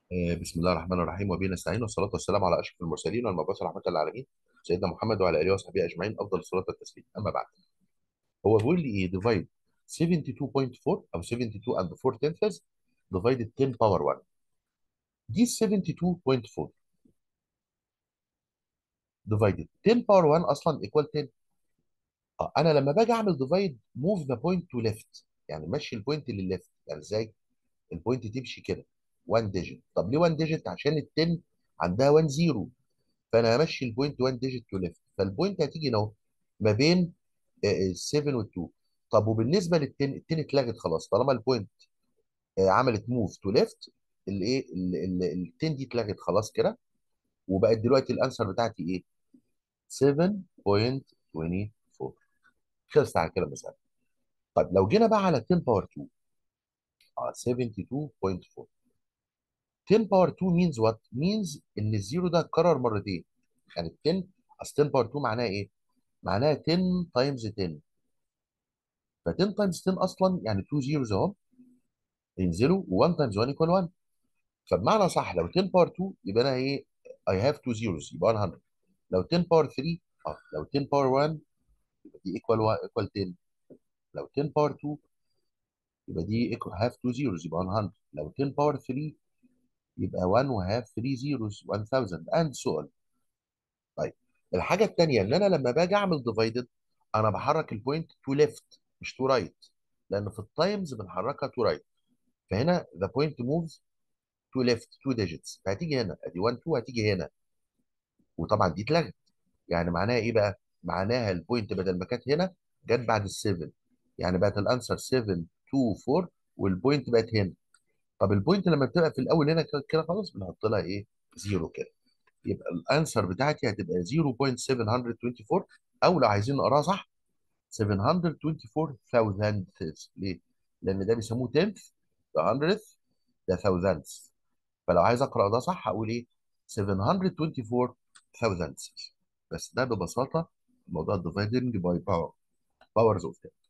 آه، بسم الله الرحمن الرحيم وبه نستعين والصلاة والسلام على أشرف المرسلين والمبعوث رحمة للعالمين سيدنا محمد وعلى آله وصحبه أجمعين أفضل الصلاة والتسليم أما بعد هو بيقول لي إيه divide 72.4 أو 72 and 4 tenths divided 10 power 1 دي 72.4 divided 10 power 1 أصلا equal 10 آه أنا لما باجي أعمل divide move the point to left يعني مشي البوينت للليفت يعني إزاي البوينت تمشي كده 1 digit طب ليه 1 digit عشان ال 10 عندها 1 0 فانا همشي البوينت 1 ديجيت تو ليفت فالبوينت هتيجي هنا اهو ما بين ال 7 وال 2 طب وبالنسبه لل 10 ال 10 اتلغت خلاص طالما البوينت آه، عملت موف تو ليفت الايه ال 10 دي اتلغت خلاص كده وبقت دلوقتي الانسر بتاعتي ايه 7.24 خلصت على كده مثلا طيب لو جينا بقى على 10 باور 2 اه 72.4 10 باور 2 means what means ان الزيرو ده اتكرر مرتين يعني 10 اصل 10 باور 2 معناها ايه معناها 10 تايمز 10 ف 10 تايمز 10 اصلا يعني 2 زيروز اهو ينزلوا و1 تايمز 1 ايكوال 1 فبمعنى صح لو 10 باور 2 يبقى انا ايه اي هاف 2 زيروز يبقى 100 لو 10 باور 3 اه لو 10 باور 1 يبقى دي ايكوال ايكوال 10 لو 10 باور 2 يبقى دي ايكوال هاف 2 زيروز يبقى 100 لو 10 باور 3 يبقى 1 وهاف 3 زيروز 1000 اند سو اون طيب الحاجه الثانيه ان انا لما باجي اعمل ديفايدد انا بحرك البوينت تو ليفت مش تو رايت لان في التايمز بنحركها تو رايت فهنا the point moves to left two digits فهتيجي هنا ادي 1 2 هتيجي هنا وطبعا دي اتلغت يعني معناها ايه بقى؟ معناها البوينت بدل ما كانت هنا جت بعد ال 7 يعني بقت الانسر 7 2 4 والبوينت بقت هنا طب البوينت لما بتبقى في الاول هنا كده كده خلاص بنحط لها ايه؟ زيرو كده يبقى الانسر بتاعتي هتبقى 0.724 او لو عايزين نقراها صح 724,000 ليه؟ لان ده بيسموه 10th ده 100th ده thousandth فلو عايز اقرا ده صح هقول ايه 724,000 بس ده ببساطه موضوع dividing by power powers of 10